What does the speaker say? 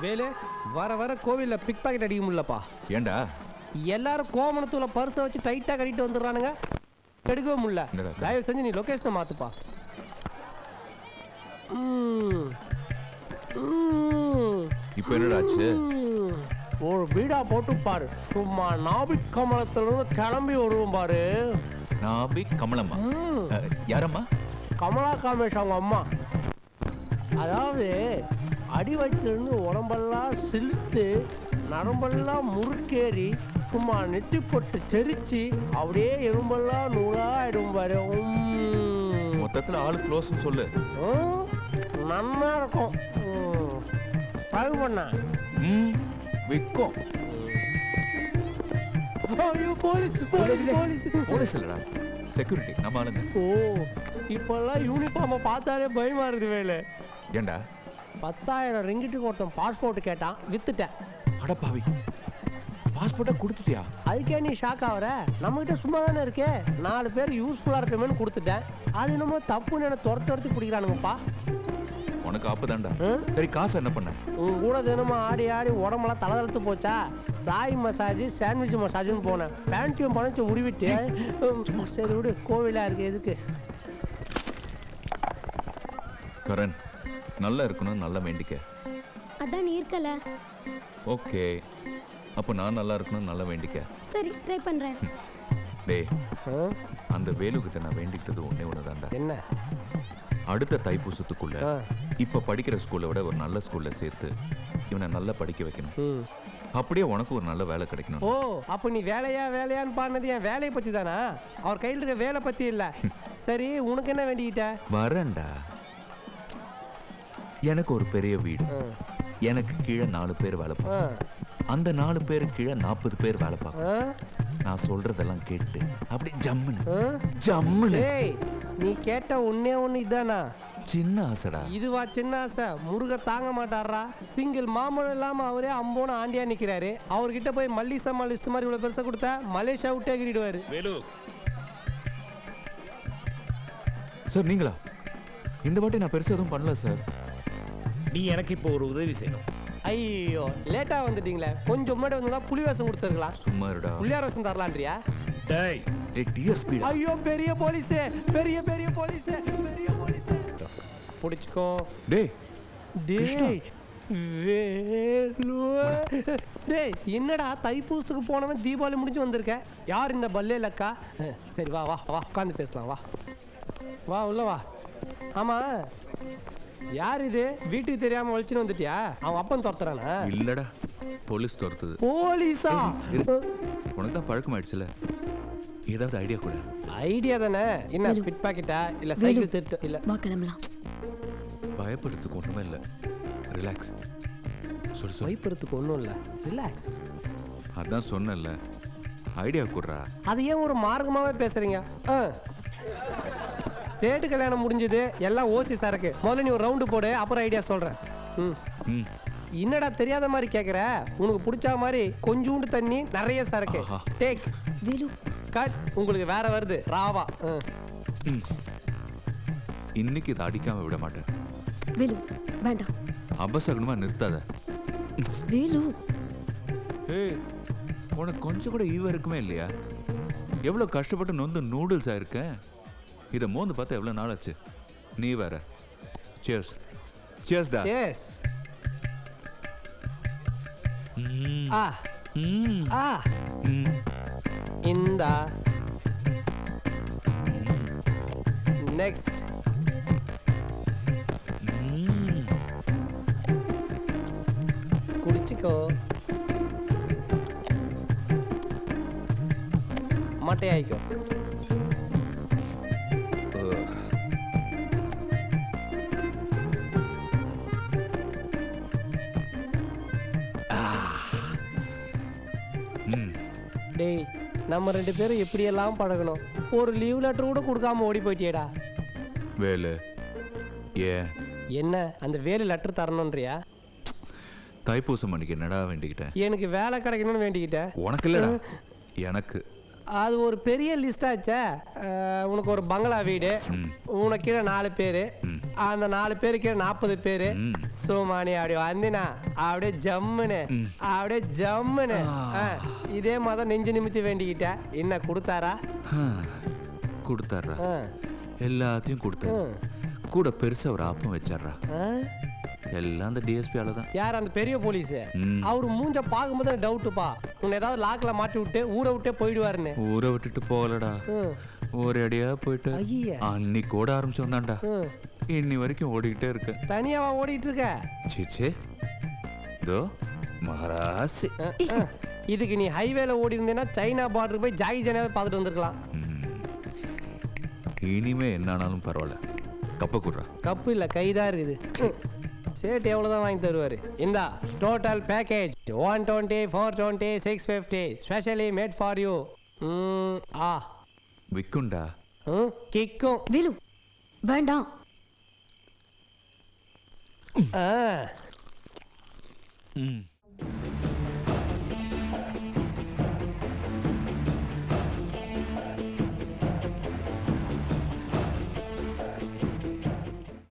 வேலு வர வர கோவில்ல பிக் பாக்கெட் அடிக்க முடியலப்பா ஏன்டா எல்லாரும் கோமணத்தூள பர்ஸை வச்சு டைட்டா கட்டிட்டு வந்துடுறானுங்க எடுக்கவே முடியல என்னடா? தயவு செஞ்சு நீ லொகேஷனை மாத்துப்பா ம். ம். இப்போ என்னடா ஆச்சு ம். ஒரு வீடா போட்டு பாரு சும்மா நாபிக் கமலத்துல இருந்து கிளம்பி வருவோம் பாரு நாபி கமலம்மா ம். அஹ், யாரம்மா கமலா காமேஷ் அவங்க அம்மா அதாவது அடிவயிற்றிலிருந்து உடம்பெல்லாம் சிலுத்து நரம்பெல்லாம் முறுக்கேறி சும்மா நெத்தி போட்டு தெரிச்சு அப்படியே எறும்பெல்லாம் நூலாயிடும் பாரு உம். மொத்தத்துல ஆளு க்ளோஸ்னு சொல்லு உம். நன்னா இருக்கும் ட்ரை பண்ண ம் விற்கும் ஐயோ போலீஸ் போலீஸ் போலீஸ் போலீஸ் இல்லடா செக்யூரிட்டி நம்ம ஆளுங்க ஓ இப்பெல்லாம் யூனிஃபார்மை பார்த்தாலே பயமா இருக்குது வேலை ஏன்டா பத்தாயிரம் ரிங்கிட்டுக்கு ஒருத்தன் பாஸ்போர்ட் கேட்டான் வித்துட்டேன் அடப்பாவி பாஸ்போர்ட்டை கொடுத்துட்டியா அதுக்கே நீ ஷாக் ஆகுற நம்மகிட்ட சும்மா தானே இருக்கே நாலு பேர் யூஸ்ஃபுல்லாக இருக்கணும்னு கொடுத்துட்டேன் அது என்னமோ தப்புன்னு என்ன துரத்து துரத்து பிடிக்கிறானுங்கப்பா உனக்கு அப்பதான்டா ம்? சரி காசு என்ன பண்ண உன் கூட தினமும் ஆடி ஆடி உடம்பெல்லாம் தளதளத்து போச்சா தாய் மசாஜ் சாண்ட்விச் மசாஜ்னு போனேன் பேண்ட்டையும் பணத்தை உருவிட்டு உம், சரி விடு கோவிலாக இருக்கு எதுக்கு கரண் நல்லா இருக்கணும் நல்லா வேண்டிக்க அதான் நீ இருக்கல ஓகே அப்போ நான் நல்லா இருக்கணும் நல்லா வேண்டிக்க சரி ட்ரை பண்றேன் டேய் ஆ? அந்த வேலுகிட்ட நான் வேண்டிக்கிட்டது ஒண்ணே ஒண்ணுதான்டா என்ன அடுத்த தைப்பூசத்துக்குள்ள ஆ. இப்ப படிக்கிற ஸ்கூலை விட ஒரு நல்ல ஸ்கூல்ல சேர்த்து இவனை நல்லா படிக்க வைக்கணும் ம் அப்படியே உனக்கு ஒரு நல்ல வேலை கிடைக்கணும் ஓ அப்போ நீ வேலையா வேலையான்னு பாடினது என் வேலையை பற்றி தானா அவர் கையில் இருக்க வேலை பற்றி இல்லை சரி உனக்கு என்ன வேண்டிக்கிட்ட வரேன்டா எனக்கு ஒரு பெரிய வீடு ஆ. எனக்கு கீழே நாலு பேர் வேலை ஆ பார்ப்பாங்க அந்த நாலு பேரு கீழே நாற்பது பேர் வேலை பார்ப்பாங்க ஆ நான் சொல்றதெல்லாம் கேட்டு அப்படி ஜம்முன்னு ஆ ஜம்முன்னு ஏய் நீ கேட்ட ஒன்னே ஒன்று இதானா சின்ன ஆசைடா இதுவா சின்ன ஆசை முருகர் தாங்க மாட்டாரா சிங்கிள் மாமழம் இல்லாம அவரே அம்போன ஆண்டியா நிக்கிறாரு அவர்கிட்ட போய் மல்லிசம்மா லிஸ்ட் மாதிரி இவ்வளவு பெருசா கொடுத்தா மலேசியா விட்டே கிரிடுவாரு வேலு சார் நீங்களா இந்த வாட்டி நான் பெருசா எதுவும் பண்ணல சார் நீ எனக்கு இப்போ ஒரு உதவி செய்யணும் ஐயோ லேட்டா வந்துட்டீங்களே கொஞ்சம் முன்னாடி வந்தா புலி வேஷம் கொடுத்துருக்கலாம் சும்மா இருடா புள்ளியார் வேஷம் தரலான்றியா டேய் ஏய் டிஎஸ்பி ஐயோ பெரிய போலீஸ் பெரிய பெரிய போலீஸ் பெரிய போலீஸ் புடிச்சுக்கோ டேய் டேய் வேலு டேய் என்னடா தைப்பூசத்துக்கு போனவன் தீபாவளி முடிஞ்சு வந்திருக்க யார் இந்த பல்லே லக்கா அஹ், சரி வா வா வா உட்காந்து பேசலாம் வா வா உள்ள வா ஆமா யார் இது வீட்டுக்கு தெரியாம ஒழிச்சுன்னு வந்துட்டியா அவன் அப்பன் துரத்துறானா இல்லடா போலீஸ் துரத்துது போலீஸா இரு. உனக்கு தான் பழக்கமாயிடுச்சுல ஏதாவது ஐடியா கூட ஐடியா தானே என்ன வேலு. பிட் பாக்கெட்டா இல்ல சைக்கிள் திருட்டு இல்ல வா கிளம்பலாம் பயப்படுறதுக்கு ஒண்ணுமே இல்லை ரிலாக்ஸ் சொல்லு சொல்லு வைப்பறதுக்கு ஒன்றும் இல்லை ரிலாக்ஸ் அதான் சொன்னேன்ல ஐடியா கொடுறா அது ஏன் ஒரு மார்க்கமாவே பேசுறீங்க ஆ. சேட்டு கல்யாணம் முடிஞ்சது எல்லாம் ஓசி சரக்கு முதல்ல நீ ஒரு ரவுண்டு போடு அப்புறம் ஐடியா சொல்றேன் ம் ம் என்னடா தெரியாத மாதிரி கேட்குற உனக்கு பிடிச்ச மாதிரி கொஞ்சூண்டு தண்ணி நிறைய சரக்கு ஆஹா. டேக் வேலு கட் உங்களுக்கு வேற வருது ராவா ம். ம். இன்னைக்கு இதை அடிக்காம விட மாட்டேன் வேலு வேண்டாம் அபசகனமா நிறுத்தாத வேலு ஏய் உனக்கு கொஞ்சம் கூட ஈவ இருக்குமே இல்லையா எவ்வளோ கஷ்டப்பட்டு நொந்து நூடுல்ஸ் ஆயிருக்கேன் இதை மோந்து பார்த்தா எவ்வளோ நாள் ஆச்சு நீ வேற சியர்ஸ் சியர்ஸ்டா Yes. ஆ ஆ இந்தா நெக்ஸ்ட் குடிச்சுக்கோ மட்டையாய்க்கோ டேய் நம்ம ரெண்டு பேரும் எப்படியெல்லாம் பழகணும் ஒரு லீவ் லெட்டர் கூட கொடுக்காம ஓடி போயிட்டியேடா வேலு ஏன் என்ன அந்த வேலு லெட்டர் தரணுன்றியா தைப்பூசம் அன்னைக்கு என்னடா வேண்டிக்கிட்டேன் எனக்கு வேலை கிடைக்கணும்னு வேண்டிக்கிட்டேன் உனக்கு இல்லடா எனக்கு அது ஒரு பெரிய லிஸ்ட் ஆச்சே அஹ், உனக்கு ஒரு பங்களா வீடு ம். உனக்கு கீழே நாலு பேர் அந்த நாலு பேரு கீழே நாற்பது பேர் ம். சுமானி அப்படி வந்தினா அப்படியே ஜம்முன்னு அப்படியே ஜம்முன்னு ஆ, இதே மாதிரி நெஞ்சு நிமித்தி வேண்டிக்கிட்டேன் என்ன கொடுத்தாரா கொடுத்தாரா ஆ. எல்லாத்தையும் கொடுத்தாரு கூட பெருசா ஒரு ஆப்பம் வச்சாரா ஆ? எல்லாம் அந்த டிஎஸ்பியால தான் யார் அந்த பெரிய போலீஸ் ம். அவர் மூஞ்ச பார்க்கும்போது எனக்கு டவுட்டுப்பா உன்னை ஏதாவது லாக்ல மாட்டி விட்டு ஊரை விட்டே போயிடுவாருன்னு ஊரை விட்டுட்டு போகலடா ம். ஒரு அடியா போயிட்டு ஐய. அன்னைக்கு ஓட ஆரம்பிச்சோம்தான்டா ம். இன்னி வரைக்கும் ஓடிக்கிட்டே இருக்க தனியாவா ஓடிட்டு இருக்க சீச்சே இதோ மகாராசி அஹ், அஹ். இதுக்கு நீ ஹைவேல ஓடி இருந்தேன்னா சைனா பார்டருக்கு போய் ஜாய் ஜனாவே பார்த்துட்டு வந்திருக்கலாம் ம். இனிமே என்ன ஆனாலும் பரவாயில்ல கப்ப குடுறா கப்பு இல்ல கைதான் இருக்குது ம். சேட்டு எவ்வளோதான் வாங்கி தருவாரு இந்தா total package one twenty four twenty six fifty specially made for you ஆ விக்குண்டா ம் கிக்கும் வேலு வேண்டாம் ஆ ம்